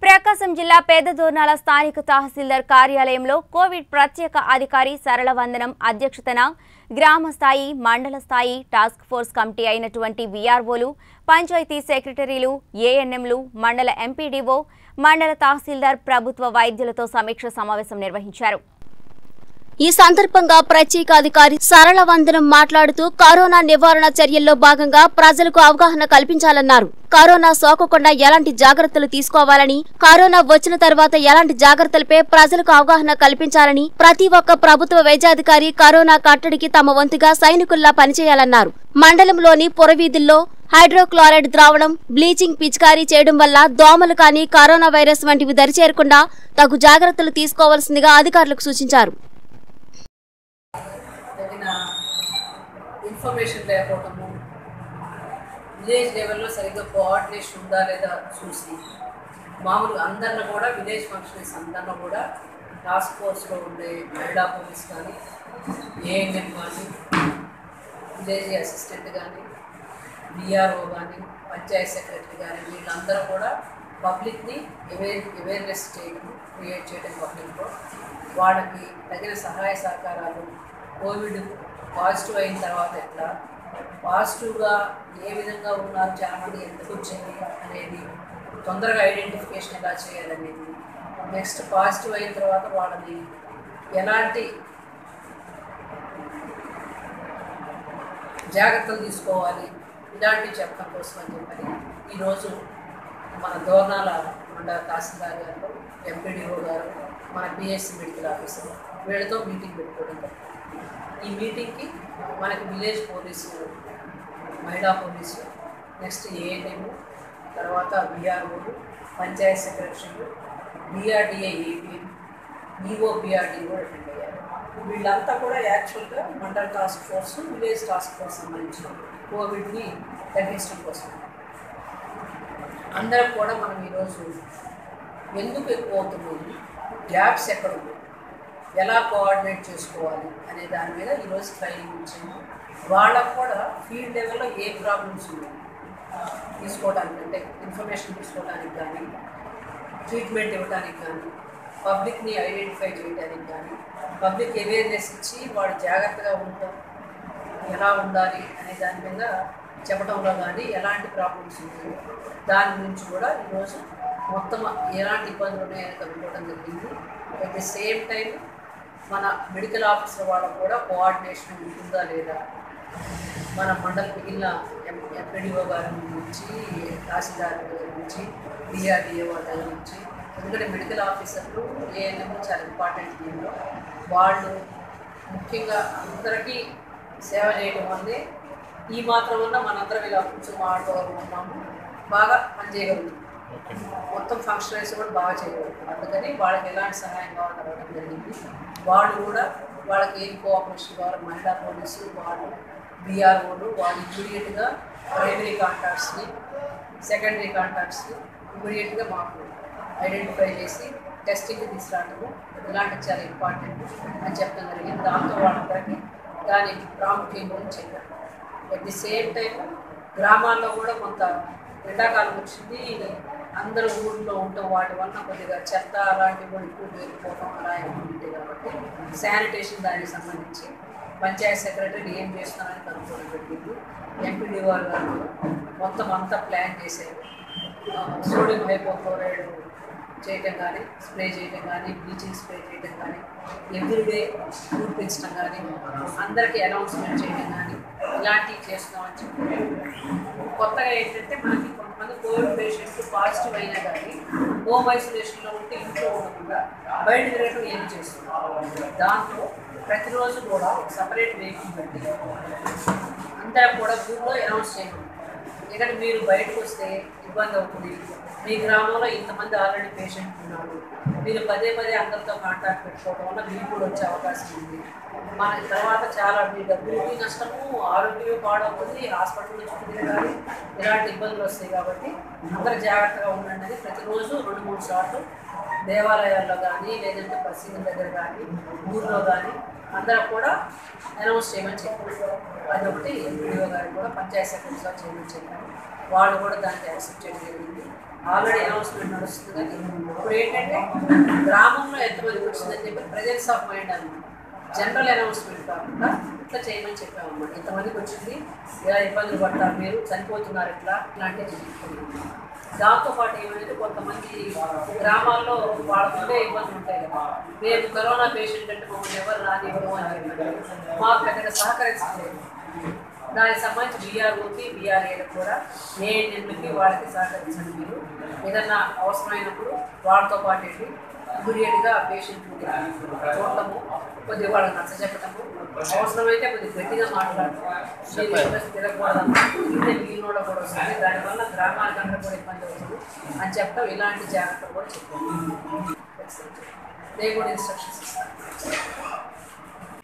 ప్రకాశం జిల్లా పేదదోర్నాల స్థానిక తహసీల్దార్ కార్యాలయంలో కోవిడ్ ప్రత్యేక అధికారి సరళ వందనం అధ్యక్షతన గ్రామ స్థాయి మండల స్థాయి టాస్క్ ఫోర్స్ కమిటీ అయినటువంటి వీఆర్ఓలు పంచాయతీ సెక్రటరీలు ఏఎన్ఎంలు మండల ఎంపీడీఓ మండల తహసీల్దార్ ప్రభుత్వ వైద్యులతో సమీక్ష సమావేశం నిర్వహించారు ఈ సందర్భంగా ప్రత్యేక అధికారి సరళ వందనం మాట్లాడుతూ కరోనా నివారణ చర్యల్లో భాగంగా ప్రజలకు అవగాహన కల్పించాలన్నారు కరోనా సోకకుండా ఎలాంటి జాగ్రత్తలు తీసుకోవాలని కరోనా వచ్చిన తర్వాత ఎలాంటి జాగ్రత్తలపై ప్రజలకు అవగాహన కల్పించాలని ప్రతి ఒక్క ప్రభుత్వ వైద్యాధికారి కరోనా కట్టడికి తమ వంతుగా సైనికుల్లా పనిచేయాలన్నారు మండలంలోని పురవీధుల్లో హైడ్రోక్లోరైడ్ ద్రావణం బ్లీచింగ్ పిచికారీ చేయడం వల్ల దోమలు కానీ కరోనా వైరస్ వంటివి దరిచేరకుండా తగు జాగ్రత్తలు తీసుకోవాల్సిందిగా అధికారులకు సూచించారు తగిన ఇన్ఫర్మేషన్ లేకపోవటము విలేజ్ లెవెల్లో సరిగ్గా కోఆర్డినేషన్ ఉందా లేదా చూసి మామూలుగా అందరిని కూడా విలేజ్ ఫంక్షన్స్ అందరిని కూడా టాస్క్ ఫోర్స్లో ఉండే మహిళా పోలీస్ కానీ ఏఎన్ఎం కానీ విలేజ్ అసిస్టెంట్ కానీ డిఆర్ఓ కానీ పంచాయత్ సెక్రటరీ కానీ వీళ్ళందరూ కూడా పబ్లిక్ని అవేర్ అవేర్నెస్ చేయడం క్రియేట్ చేయడం పబ్లిక్లో వాళ్ళకి తగిన సహాయ సహకారాలు కోవిడ్ పాజిటివ్ అయిన తర్వాత ఎట్లా పాజిటివ్గా ఏ విధంగా ఉన్నారు చాలామంది ఎందుకు వచ్చింది అనేది తొందరగా ఐడెంటిఫికేషన్ ఎలా చేయాలనేది నెక్స్ట్ పాజిటివ్ అయిన తర్వాత వాళ్ళని ఎలాంటి జాగ్రత్తలు తీసుకోవాలి ఇలాంటివి చెప్పడం కోసం అని చెప్పని ఈరోజు మన దోర్నాల మండల తహసీల్దార్ గారు ఎంపీడీఓ గారు మన పిఎస్సి మెడికల్ ఆఫీసర్ వీళ్ళతో మీటింగ్ పెట్టుకోవడం జరిగింది. ఈ మీటింగ్కి మనకి విలేజ్ పోలీసు మహిళా పోలీసు నెక్స్ట్ ఏఎన్ఎం తర్వాత విఆర్ఓలు పంచాయత్ సెక్రటరీలు బీఆర్డీఏ ఏపీఎం ఈఓ బీఆర్డీ కూడా అటెండ్ అయ్యారు వీళ్ళంతా కూడా యాక్చువల్గా mandal task force village task force సంబంధించిన కోవిడ్ని తగ్గించడం కోసం అందరం కూడా మనం ఈరోజు ఎందుకు ఎక్కువ అవుతుంది గ్యాప్స్ ఎక్కడ ఉన్నాయి ఎలా కోఆర్డినేట్ చేసుకోవాలి అనే దాని మీద ఈరోజు ట్రైనింగ్ ఇచ్చాము వాళ్ళకు కూడా ఫీల్డ్ లెవెల్లో ఏ ప్రాబ్లమ్స్ ఉన్నాయి తీసుకోవడానికి అంటే ఇన్ఫర్మేషన్ తీసుకోవడానికి కానీ ట్రీట్మెంట్ ఇవ్వడానికి కానీ పబ్లిక్ని ఐడెంటిఫై చేయడానికి కానీ పబ్లిక్ అవేర్నెస్ ఇచ్చి వాడు జాగ్రత్తగా ఉంటాం ఎలా ఉండాలి అనే దాని మీద చెప్పడంలో కానీ ఎలాంటి ప్రాబ్లమ్స్ ఉన్నాయి దాని గురించి కూడా ఈరోజు మొత్తం ఎలాంటి ఇబ్బందులు ఉన్నాయని కనుక్కోవడం జరిగింది అట్ ది సేమ్ టైం మన మెడికల్ ఆఫీసర్ వాళ్ళకు కూడా కోఆర్డినేషన్ ఉంటుందా లేదా మన మండల మిగిలిన ఎంపీడీఓ గారి నుంచి తహసీల్దార్ దగ్గర నుంచి డిఆర్డిఓ దగ్గర నుంచి ఎందుకంటే మెడికల్ ఆఫీసర్లు ఏఎన్ఎం చాలా ఇంపార్టెంట్ దీనిలో వాళ్ళు ముఖ్యంగా అందరికీ సేవ చేయడం వల్లే ఈ మాత్రం వల్ల మనందరం ఇలా కూర్చొని మాట్లాడుకోగలుగుతున్నాము బాగా పనిచేయగలుగుతున్నాం మొత్తం ఫంక్షనరీస్ కూడా బాగా చేయగలుగుతారు అందుకని వాళ్ళకి ఎలాంటి సహాయం కావాలని అడగడం జరిగింది వాళ్ళు కూడా వాళ్ళకి ఏం కోఆపరేషన్ కావాలి మహిళా పోలీసులు వాళ్ళు బీఆర్ఓలు వాళ్ళు ఇమీడియట్గా ప్రైమరీ కాంటాక్ట్స్ని సెకండరీ కాంటాక్ట్స్ని ఇమీడియట్గా మాకు ఐడెంటిఫై చేసి టెస్టింగ్ తీసుకురావడము ఇలాంటివి చాలా ఇంపార్టెంట్ అని చెప్పడం జరిగింది దాంతో వాళ్ళందరికీ దాని ప్రాముఖ్యం గురించి చెప్పారు అట్ ది సేమ్ టైం గ్రామాల్లో కూడా కొంత ఎండాకాలం వచ్చింది అందరూ ఊళ్ళో ఉండటం వాటి వలన కొద్దిగా చెత్త అలాంటివి కూడా ఎక్కువ పేరుకోవడం అలా ఎక్కువ ఉంటాయి కాబట్టి శానిటేషన్ దానికి సంబంధించి పంచాయత్ సెక్రటరీ ఏం చేస్తున్నారని కనుక్కోవడం పెట్టింది ఎంపీడీ గారు మొత్తం అంతా ప్లాన్ చేశారు ఆ, సోడియం హైపోక్లోరైడ్ చేయటం కానీ స్ప్రే చేయటం కానీ బ్లీచింగ్ స్ప్రే చేయటం కానీ ఎవ్రీడే ఫుడ్ పెంచడం కానీ అందరికీ అనౌన్స్మెంట్ చేయడం కానీ ఇలాంటివి చేస్తున్నామని చెప్పారు కొత్తగా ఏంటంటే మనకి కొంతమంది కోవిడ్ పేషెంట్స్ పాజిటివ్ అయినా కానీ హోమ్ ఐసోలేషన్లో ఉంటే ఇంట్లో ఉండకుండా బయట తిరగడం ఏం చేస్తున్నారు దాంతో ప్రతిరోజు కూడా ఒక సపరేట్ వెహికల్ పెట్టి అందరం కూడా ఊళ్ళో అనౌన్స్ చేయండి ఎందుకంటే మీరు బయటకు వస్తే ఇబ్బంది అవుతుంది మీ గ్రామంలో ఇంతమంది ఆల్రెడీ పేషెంట్ ఉన్నారు మీరు పదే పదే అందరితో కాంటాక్ట్ పెట్టుకోవడం వల్ల మీకు కూడా వచ్చే అవకాశం ఉంది మన తర్వాత చాలా మీ డబ్బులకి నష్టము ఆరోగ్యం పాడవుతుంది హాస్పిటల్ చుట్టూ తిరగాలి ఇలాంటి ఇబ్బందులు వస్తాయి కాబట్టి అందరూ జాగ్రత్తగా ఉండండి అని ప్రతిరోజు రెండు మూడు సార్లు దేవాలయాల్లో కానీ లేదంటే పరిశీలన దగ్గర కానీ ఊర్లో కానీ అందరూ కూడా అనౌన్స్ చేయమని చెప్పారు అదొకటి ఎంపీడీఓ గారు కూడా పంచాయత్ సెక్రటరీ సార్ చేయమని చెప్పారు వాళ్ళు కూడా దాన్ని యాక్సెప్ట్ చేయడం జరిగింది ఆల్రెడీ అనౌన్స్మెంట్ నడుస్తుంది కానీ ఇప్పుడు ఏంటంటే గ్రామంలో ఎంతమందికి వచ్చిందని చెప్పి ప్రజెన్స్ ఆఫ్ మైండ్ అనమాట జనరల్ అనౌన్స్మెంట్ కాకుండా ఇట్లా చేయమని చెప్పామన్నమాట ఇంతమందికి వచ్చింది ఇలా ఇబ్బందులు పడతారు మీరు చనిపోతున్నారు ఇట్లా ఇట్లాంటివి చెప్పుకున్నాం దాంతో పాటు ఏమైతే కొంతమంది గ్రామాల్లో వాళ్ళకుండే ఇబ్బందులు ఉంటాయి కదా మేము కరోనా పేషెంట్ అంటే మమ్మల్ని ఎవరు రానివ్వరు అని చెప్పారు మాకు పెద్దగా సహకరించలేదు దానికి సంబంధించి బీఆర్ఓకి బీఆర్ఏలకు కూడా ఏఎన్ఎంలకి వాళ్ళకి సహకరించండి మీరు ఏదన్నా అవసరమైనప్పుడు వాళ్ళతో పాటు వెళ్ళి ఇమీడియట్గా పేషెంట్ చూడటము కొద్దిగా వాళ్ళకి నచ్చ చెప్పటము అవసరమైతే కొద్దిగా గట్టిగా మాట్లాడటం మీరు ఇంట్రెస్ట్ తిరగకూడదమ్మా ఇంతే మిగిలిన కూడా వస్తుంది దానివల్ల గ్రామాలకు అందరూ కూడా ఇబ్బంది అవుతుంది అని చెప్పడం ఇలాంటి జాగ్రత్తలు కూడా చెప్పాను నేను కూడా ఇన్స్ట్రక్షన్స్ ఇస్తాను